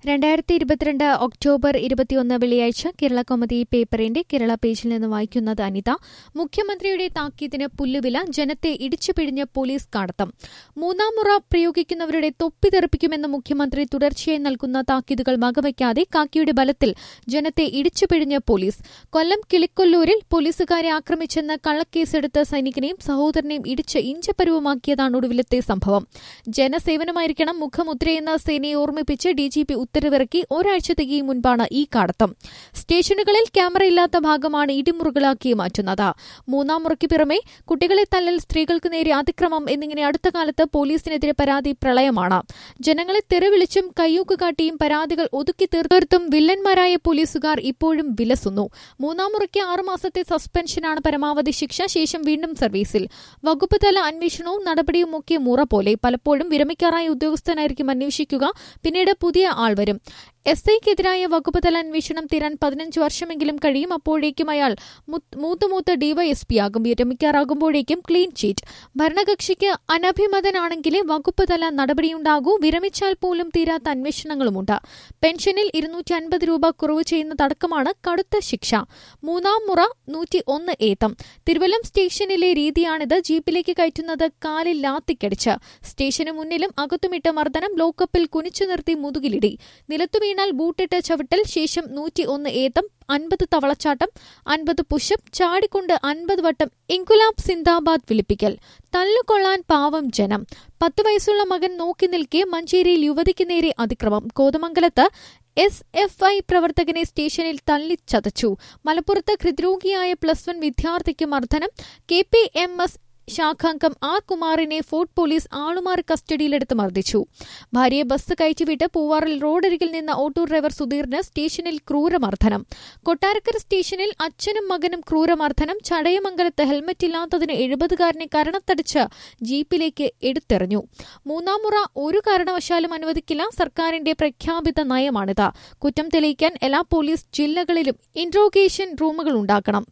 രണ്ടായിരത്തി ഇരുപത്തിരണ്ട് ഒക്ടോബർ ഇരുപത്തിയൊന്ന് വെള്ളിയാഴ്ച കേരള കോമതി പേപ്പറിന്റെ കേരള പേജിൽ നിന്ന് വായിക്കുന്നത് അനിത മുഖ്യമന്ത്രിയുടെ താക്കീതിന് പുല്ലുവില ജനത്തെ ഇടിച്ചുപിഴിഞ്ഞ് പോലീസ് കാടത്തം മൂന്നാം മുറ പ്രയോഗിക്കുന്നവരുടെ തൊപ്പി തെറിപ്പിക്കുമെന്ന് മുഖ്യമന്ത്രി തുടർച്ചയായി നൽകുന്ന താക്കീതുകൾ വകവയ്ക്കാതെ കാക്കിയുടെ ബലത്തിൽ ജനത്തെ ഇടിച്ചുപിഴിഞ്ഞ് പോലീസ് കൊല്ലം കിളിക്കൊല്ലൂരിൽ പോലീസുകാരെ ആക്രമിച്ചെന്ന് കള്ളക്കേസെടുത്ത സൈനികനെയും സഹോദരനെയും ഇടിച്ച് ഇഞ്ചപരുവമാക്കിയതാണ് ഒടുവിലത്തെ സംഭവം ജനസേവനമായിരിക്കണം മുഖമുദ്രയെന്ന സേനയെ ഓർമ്മിപ്പിച്ച് ഡിജിപി ഉത്തരവിറക്കി ഒരാഴ്ചത്തേക്ക് മുൻപാണ് ഈ കാടത്തം സ്റ്റേഷനുകളിൽ ക്യാമറയില്ലാത്ത ഭാഗമാണ് ഇടിമുറുകളാക്കി മാറ്റുന്നത് മൂന്നാം മുറയ്ക്ക് പുറമെ കുട്ടികളെ തല്ലൽ സ്ത്രീകൾക്ക് നേരെ അതിക്രമം എന്നിങ്ങനെ അടുത്ത കാലത്ത് പോലീസിനെതിരെ പരാതി പ്രളയമാണ് ജനങ്ങളെ തെറിവിളിച്ചും കയ്യൂക്ക് കാട്ടിയും പരാതികൾ ഒതുക്കി തീർത്തും വില്ലന്മാരായ പോലീസുകാർ ഇപ്പോഴും വിലസുന്നു മൂന്നാം മുറയ്ക്ക് ആറുമാസത്തെ സസ്പെൻഷനാണ് പരമാവധി ശിക്ഷ ശേഷം വീണ്ടും സർവീസിൽ വകുപ്പ് തല അന്വേഷണവും നടപടിയുമൊക്കെ മുറ പോലെ പലപ്പോഴും വിരമിക്കാറായ ഉദ്യോഗസ്ഥനായിരിക്കും അന്വേഷിക്കുക പിന്നീട് പുതിയ ആൾ വരും എസ് ഐക്കെതിരായ വകുപ്പ് തല അന്വേഷണം തീരാൻ പതിനഞ്ച് വർഷമെങ്കിലും കഴിയും അപ്പോഴേക്കും അയാൾ മൂത്തുമൂത്ത് ഡിവൈഎസ്പിയാകും വിരമിക്കാറാകുമ്പോഴേക്കും ക്ലീൻ ചീറ്റ് ഭരണകക്ഷിക്ക് അനഭിമതനാണെങ്കിലേ വകുപ്പ് തല നടപടിയുണ്ടാകൂ വിരമിച്ചാൽ പോലും തീരാത്ത അന്വേഷണങ്ങളുമുണ്ട് പെൻഷനിൽ ഇരുന്നൂറ്റി അൻപത് രൂപ കുറവ് ചെയ്യുന്നതടക്കമാണ് കടുത്ത ശിക്ഷ മൂന്നാം മുറ നൂറ്റി ഒന്ന് ഏത്തം തിരുവല്ലം സ്റ്റേഷനിലെ രീതിയാണിത് ജീപ്പിലേക്ക് കയറ്റുന്നത് കാലിൽ ലാത്തിക്കടിച്ച് സ്റ്റേഷന് മുന്നിലും അകത്തുമിട്ട മർദ്ദനം ലോക്കപ്പിൽ കുനിച്ചു നിർത്തി മുതുകിലിടി നിലത്തു വീണാൽ ബൂട്ടിട്ട് ചവിട്ടൽ ശേഷം നൂറ്റി ഒന്ന് ഏത്തം അൻപത് തവളച്ചാട്ടം അൻപത് പുഷപ്പ് ചാടിക്കൊണ്ട് അൻപത് വട്ടം ഇൻകുലാബ് സിന്ദാബാദ് വിളിപ്പിക്കൽ തല്ലുകൊള്ളാൻ പാവം ജനം പത്തു വയസ്സുള്ള മകൻ നോക്കി നിൽക്കെ മഞ്ചേരിയിൽ യുവതിക്ക് നേരെ അതിക്രമം കോതമംഗലത്ത് എസ് എഫ് ഐ പ്രവർത്തകനെ സ്റ്റേഷനിൽ തല്ലിച്ചതച്ചു മലപ്പുറത്ത് ഹൃദ്രോഗിയായ പ്ലസ് വൺ വിദ്യാർത്ഥിക്ക് മർദ്ദനം കെ പി എം എസ് ശാഖാംഗം ആർ കുമാറിനെ ഫോർട്ട് പോലീസ് ആളുമാറി കസ്റ്റഡിയിലെടുത്ത് മർദ്ദിച്ചു ഭാര്യയെ ബസ് കയറ്റിവിട്ട് പൂവാറിൽ റോഡരികിൽ നിന്ന ഓട്ടോ ഡ്രൈവർ സുധീറിന് സ്റ്റേഷനിൽ ക്രൂരമർദ്ദനം കൊട്ടാരക്കര സ്റ്റേഷനിൽ അച്ഛനും മകനും ക്രൂരമർദ്ദനം ചടയമംഗലത്ത് ഹെൽമറ്റ് ഇല്ലാത്തതിന് എഴുപതുകാരനെ കരണത്തടിച്ച് ജീപ്പിലേക്ക് എടുത്തെറിഞ്ഞു മൂന്നാം മുറ ഒരു കാരണവശാലും അനുവദിക്കില്ല സർക്കാരിന്റെ പ്രഖ്യാപിത നയമാണിത് കുറ്റം തെളിയിക്കാൻ എല്ലാ പോലീസ് ജില്ലകളിലും ഇൻട്രോഗേഷൻ റൂമുകൾ ഉണ്ടാക്കണം